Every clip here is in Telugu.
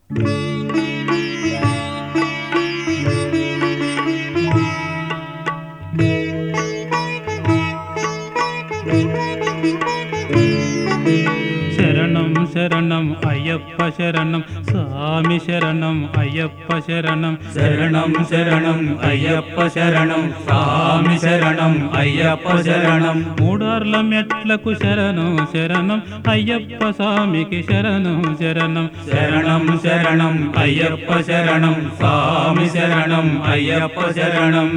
శరణం శరణం అయ్యప్ప శరణం స్వామి శరణం అయ్యప్ప శరణం శరణం శరణం అయ్యప్ప శరణం స్వామి శరణం అయ్యప్ప శరణం మూడార్ల మెట్లకు శరణం శరణం అయ్యప్ప స్వామికి శరణం శరణం శరణం శరణం అయ్యప్ప శరణం స్వామి శరణం అయ్యప్ప శరణం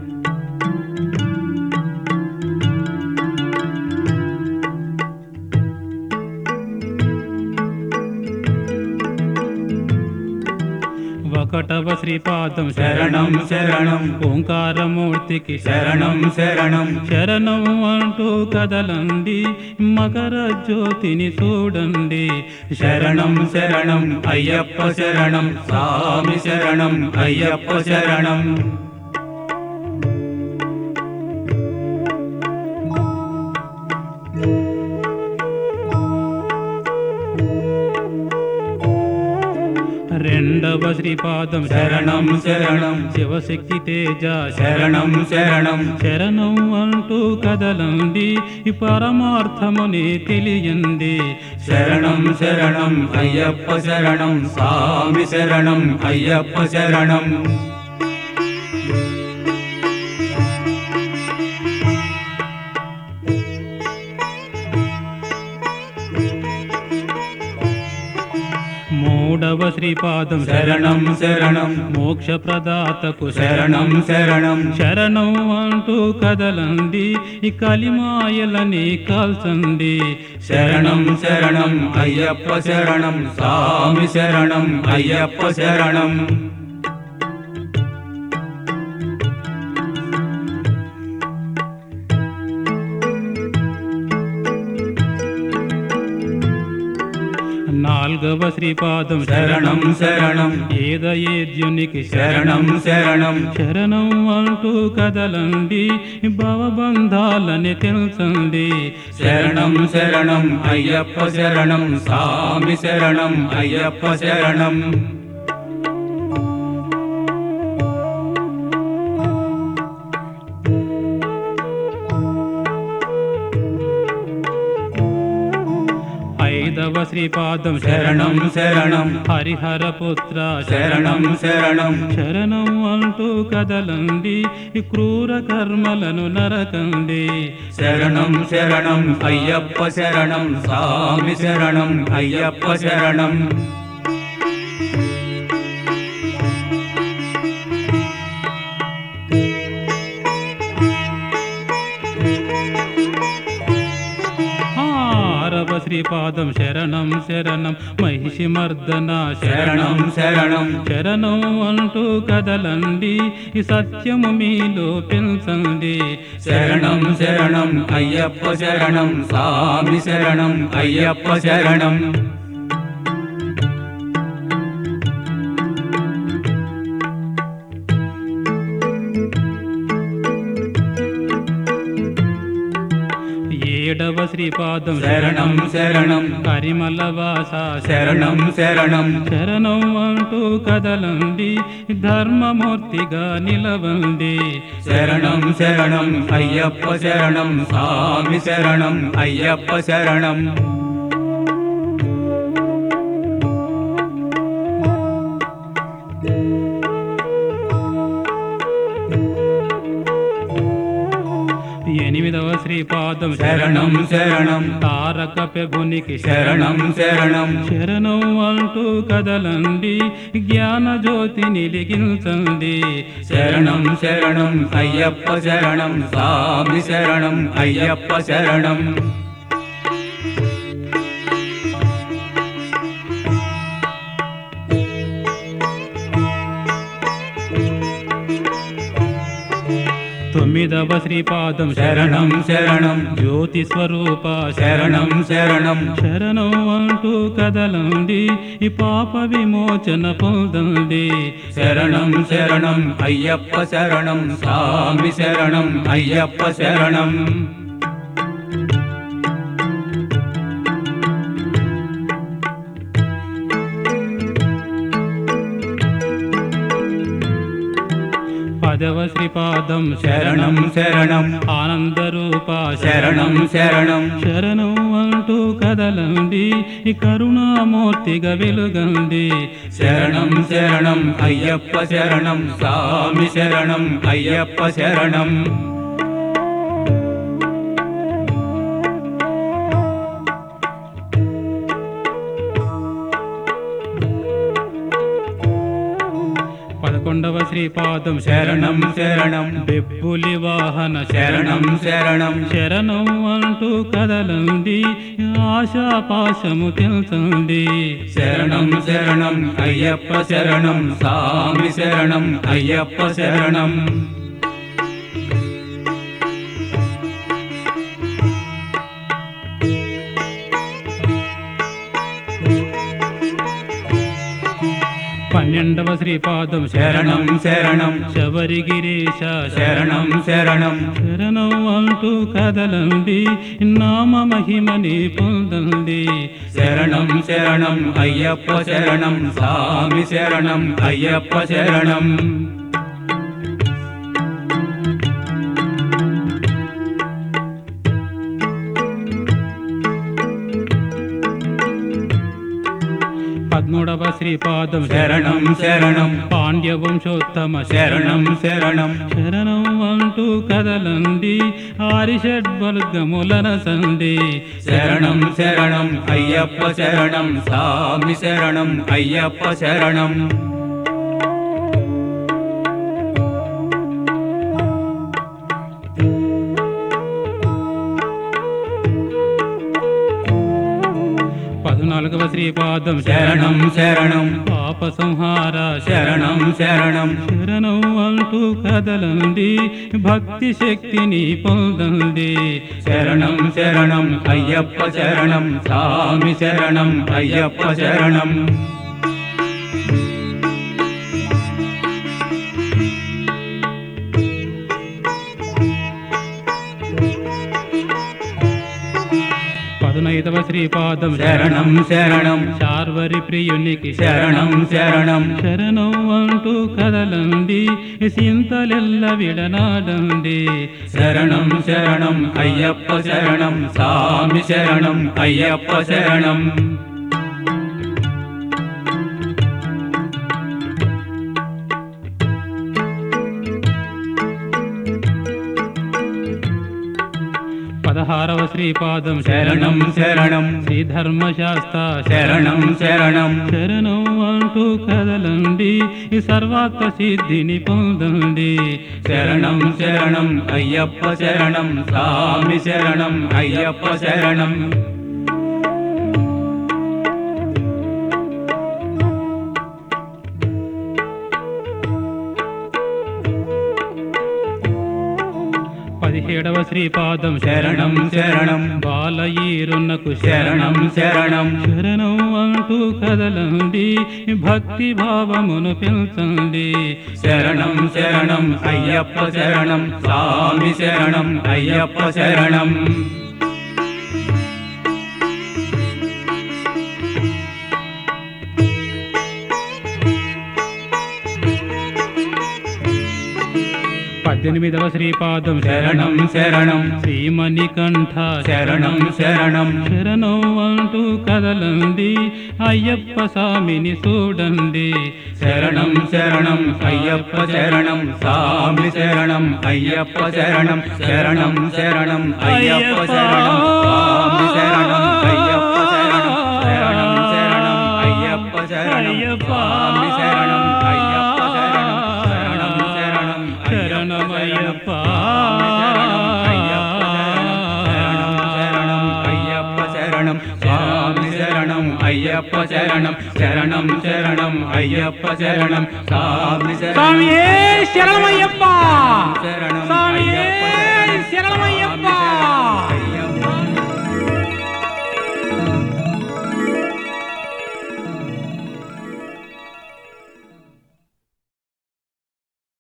ఒకటవ శ్రీపాదం శరణం శరణం ఓంకారమూర్తికి శరణం శరణం శరణం అంటూ కదలండి మకర జ్యోతిని చూడండి శరణం శరణం అయ్యప్ప శరణం స్వామి శరణం అయ్యప్ప శరణం రెండవ శ్రీపాదం శరణం శరణం శివశక్తి తేజ శరణం శరణం శరణం అంటూ కదలండి ఈ పరమార్థముని తెలియండి శరణం శరణం అయ్యప్ప శరణం స్వామి శరణం అయ్యప్ప శరణం మూడవ శ్రీపాదం శరణం శరణం మోక్ష ప్రదాతకు శరణం శరణం శరణం అంటూ కదలండి ఈ కలిమాయలని కాల్చండి శరణం శరణం అయ్యప్ప శరణం స్వామి శరణం అయ్యప్ప శరణం నాల్గవ శ్రీపాదం శరణం శరణం ఏదయేద్యునికి శరణం శరణం శరణం అంటూ కదలండి భవబంధాలని తెలుసండి శరణం శరణం అయ్యప్ప శరణం స్వామి శరణం అయ్యప్ప శరణం ఐదవ శ్రీపాదం శరణం శరణం హరిహర పుత్ర శరణం శరణం శరణం అంటూ కదలండి ఈ క్రూర కర్మలను నరకండి శరణం శరణం అయ్యప్ప శరణం స్వామి శరణం అయ్యప్ప శరణం ఆరవ శ్రీపాదం శరణం శరణం మహిషి మర్దన శరణం శరణం శరణం అంటూ కదలండి ఈ సత్యము మీలో పెంచండి శరణం శరణం అయ్యప్ప శరణం స్వామి శరణం అయ్యప్ప శరణం ఏడవ శ్రీపాదం శరణం శరణం కరిమల వాస శరణం శరణం శరణం అంటూ కదలండి ధర్మమూర్తిగా నిలవండి శరణం శరణం అయ్యప్ప శరణం స్వామి శరణం అయ్యప్ప శరణం ఎనిమిదవ శ్రీపాదం శరణం శరణం తారక పెబునికి శరణం శరణం శరణం అంటూ కదలండి జ్ఞాన జ్యోతి నిలిగించండి శరణం శరణం అయ్యప్ప శరణం స్వామి శరణం అయ్యప్ప శరణం తొమ్మిదవ శ్రీపాదం శరణం శరణం జ్యోతి స్వరూప శరణం శరణం శరణం అంటూ కదలండి ఈ పాప విమోచన పొందండి శరణం శరణం అయ్యప్ప శరణం స్వామి శరణం అయ్యప్ప శరణం పదవ శ్రీపాదం శరణం శరణం ఆనంద రూప శరణం శరణం శరణం అంటూ కదలండి ఈ కరుణామూర్తిగా వెలుగండి శరణం శరణం అయ్యప్ప శరణం స్వామి శరణం అయ్యప్ప శరణం పదకొండవ శ్రీపాదం శరణం శరణం బెబ్బులి వాహన శరణం శరణం శరణం అంటూ కదలండి ఆశాపాశము తెలుసండి శరణం శరణం అయ్యప్ప శరణం స్వామి శరణం అయ్యప్ప శరణం పన్నెండవ శ్రీపాదం శరణం శరణం శబరిగిరీశ శరణం శరణం శరణం అంటూ కదలండి నామ మహిమని పొందండి శరణం శరణం అయ్యప్ప శరణం స్వామి శరణం అయ్యప్ప శరణం పద్మూడవ శ్రీపాదం శరణం శరణం పాండ్య వంశోత్తమ శరణం శరణం శరణం అంటూ కదలండి ఆరిషడ్వర్గములన సండి శరణం శరణం అయ్యప్ప శరణం స్వామి శరణం అయ్యప్ప శరణం పద్నాలుగవ శ్రీపాదం శరణం శరణం పాప సంహార శరణం శరణం శరణం అంటూ కదలండి భక్తి శక్తిని పొందండి శరణం శరణం అయ్యప్ప శరణం స్వామి శరణం అయ్యప్ప శరణం పదునైదవ శ్రీపాదం శరణం శరణం శార్వరి ప్రియునికి శరణం శరణం శరణం అంటూ కదలండి సింతలెల్ల విడనాడండి శరణం శరణం అయ్యప్ప శరణం స్వామి శరణం అయ్యప్ప శరణం పదహారవ శ్రీపాదం శరణం శరణం శ్రీ ధర్మశాస్త్ర శరణం శరణం శరణం అంటూ కదలండి ఈ సర్వాత్మ సిద్ధిని పొందండి శరణం శరణం అయ్యప్ప శరణం స్వామి శరణం అయ్యప్ప శరణం పదిహేడవ శ్రీపాదం శరణం శరణం బాలయీరున్నకు శరణం శరణం శరణం అంటూ కదలండి భక్తి భావమును పెంచండి శరణం శరణం అయ్యప్ప శరణం స్వామి శరణం అయ్యప్ప శరణం పద్దెనిమిదవ శ్రీపాదం శరణం శరణం శ్రీమణికంఠ శరణం శరణం శరణం అంటూ కదలండి అయ్యప్ప స్వామిని చూడండి శరణం శరణం అయ్యప్ప శరణం స్వామి శరణం అయ్యప్ప శరణం శరణం శరణం అయ్యప్ప శరణం స్వామి శరణం అయ్యప్ప శరణం శరణం శరణం అయ్యప్ప శరణం స్వామి శరణం అయ్యప్ప శరణం శరణం శరణం శరణమయ్యప్ప అయ్యప్ప శరణం స్వామి శరణం అయ్యప్ప శరణం శరణం శరణం అయ్యప్ప శరణం స్వామి శరణం స్వామియే శరణమయ్యప్ప శరణం స్వామియే